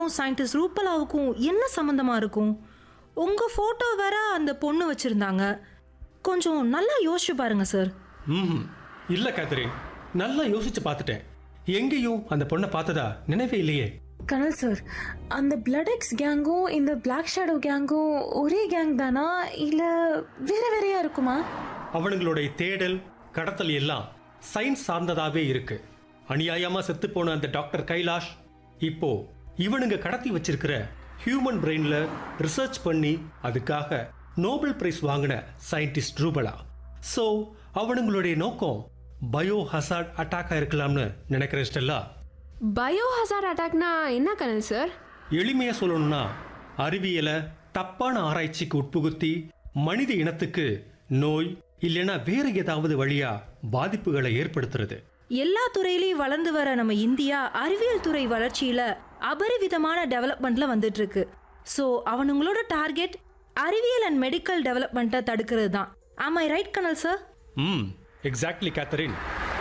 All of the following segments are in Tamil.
சயின்டிஸ்ட் ரூபலாவுக்கும் என்ன சம்மந்தமா இருக்கும் உங்க போட்டோ வேற அந்த பொண்ணு வச்சிருந்தாங்க கொஞ்சம் நல்லா யோசிச்சு பாருங்க சார் ம் இல்ல கேத்தரின் நல்லா யோசிச்சு பார்த்துட்டேன் எங்கேயும் அந்த பொண்ணை பார்த்ததா நினைவே இல்லையே கனல் சார் அந்த பிளட் எக்ஸ் கேங்கும் இந்த பிளாக் ஷேடோ கேங்கும் ஒரே கேங் தானா இல்ல வேற வேறையா இருக்குமா அவனுங்களுடைய தேடல் கடத்தல் எல்லாம் சயின்ஸ் சார்ந்ததாவே இருக்கு அநியாயமா செத்து போன அந்த டாக்டர் கைலாஷ் இப்போ இவனுங்க கடத்தி வச்சிருக்கிற ஹியூமன் பிரெயின்ல ரிசர்ச் பண்ணி அதுக்காக நோபல் பிரைஸ் வாங்கின சயின்டிஸ்ட் ரூபலா சோ அவனுங்களுடைய நோக்கம் பயோ ஹசார்ட் அட்டாக்கா இருக்கலாம்னு நினைக்கிறேன் ஸ்டெல்லா பயோ ஹசார்ட் அட்டாக்னா என்ன கனல் சார் எளிமையா சொல்லணும்னா அறிவியலை தப்பான ஆராய்ச்சிக்கு உட்புகுத்தி மனித இனத்துக்கு நோய் இல்லைன்னா வேற ஏதாவது வழியா பாதிப்புகளை ஏற்படுத்துறது எல்லா துறையிலையும் வளர்ந்து வர நம்ம இந்தியா அறிவியல் துறை வளர்ச்சியில அபரிவிதமான டெவலப்மெண்ட்ல வந்துட்டு இருக்கு ஸோ அவனுங்களோட டார்கெட் அறிவியல் அண்ட் மெடிக்கல் டெவலப்மெண்ட்டை தடுக்கிறது தான் am I right Kanal sir ம் எக்ஸாக்ட்லி கேத்தரின்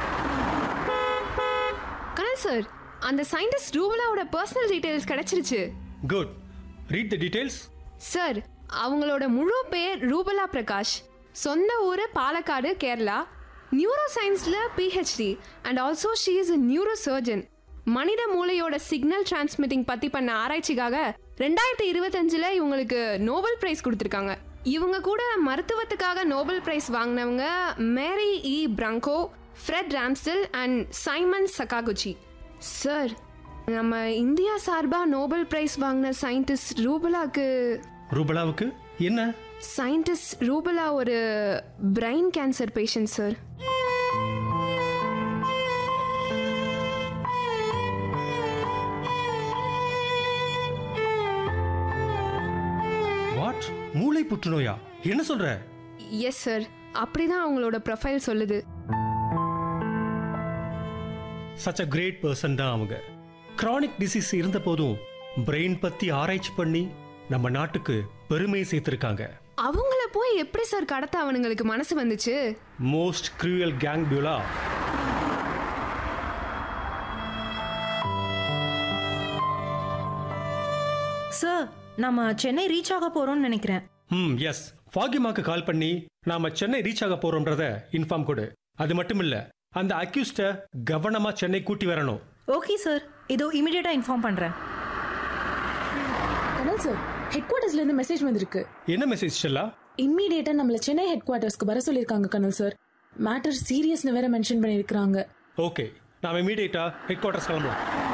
கனல் சார் அந்த சயின்டிஸ்ட் ரூபலாவோட பர்சனல் டீடைல்ஸ் கிடைச்சிருச்சு good read the details sir அவங்களோட முழு பேர் ரூபலா பிரகாஷ் சொந்த ஊர் பாலக்காடு கேரளா நியூரோ சயின்ஸில் PhD and also she is a neurosurgeon மனித மூளையோட சிக்னல் டிரான்ஸ்மிட்டிங் பற்றி பண்ண ஆராய்ச்சிக்காக ரெண்டாயிரத்தி இருபத்தஞ்சில் இவங்களுக்கு நோபல் பிரைஸ் கொடுத்துருக்காங்க இவங்க கூட மருத்துவத்துக்காக நோபல் பிரைஸ் வாங்கினவங்க Mary E Brunkow Fred Ramsdell and Shimon Sakaguchi sir நம்ம இந்தியா சார்பாக நோபல் பிரைஸ் வாங்கின சயின்டிஸ்ட் ரூபலாக்கு ரூபலாவுக்கு என்ன சயின்டிஸ்ட் ரூபலா ஒரு brain cancer patient sir what மூளை புற்றுநோயா என்ன சொல்ற எஸ் சார் அப்படிதான் அவங்களோட ப்ரொஃபைல் சொல்லுது சச் அ கிரேட் பர்சன் தான் அவங்க கிரானிக் டிசீஸ் இருந்த போதும் பிரெயின் பத்தி ஆராய்ச்சி பண்ணி நம்ம நாட்டுக்கு பெருமை சேர்த்திருக்காங்க அவங்கள போய் எப்படி சார் கடத்த அவனுங்களுக்கு மனசு வந்துச்சு most cruel gang Beulah sir நம்ம சென்னை ரீச் ஆக போறோம்னு நினைக்கிறேன் ம் எஸ் ஃபாகிமாக்கு கால் பண்ணி நாம சென்னை ரீச் ஆக போறோம்ன்றத இன்ஃபார்ம் கொடு அது மட்டும் இல்ல அந்த அக்யூஸ்ட கவனமா சென்னை கூட்டி வரணும் ஓகே சார் இதோ இமிடியேட்டா இன்ஃபார்ம் பண்றேன் கனல் சார் ஹெட் குவார்ட்டர்ஸ்ல இருந்து மெசேஜ் வந்திருக்கு என்ன மெசேஜ் செல்லா இம்மீடியட்டா நம்மள சென்னை ஹெட் குவார்ட்டர்ஸ்க்கு வர சொல்லிருக்காங்க கனல் சார் மேட்டர் சீரியஸ்னு வேற மென்ஷன் பண்ணிருக்காங்க ஓகே நாம இமீடியட்டா ஹெட் குவார்ட்டர்ஸ் கிளம்பலாம்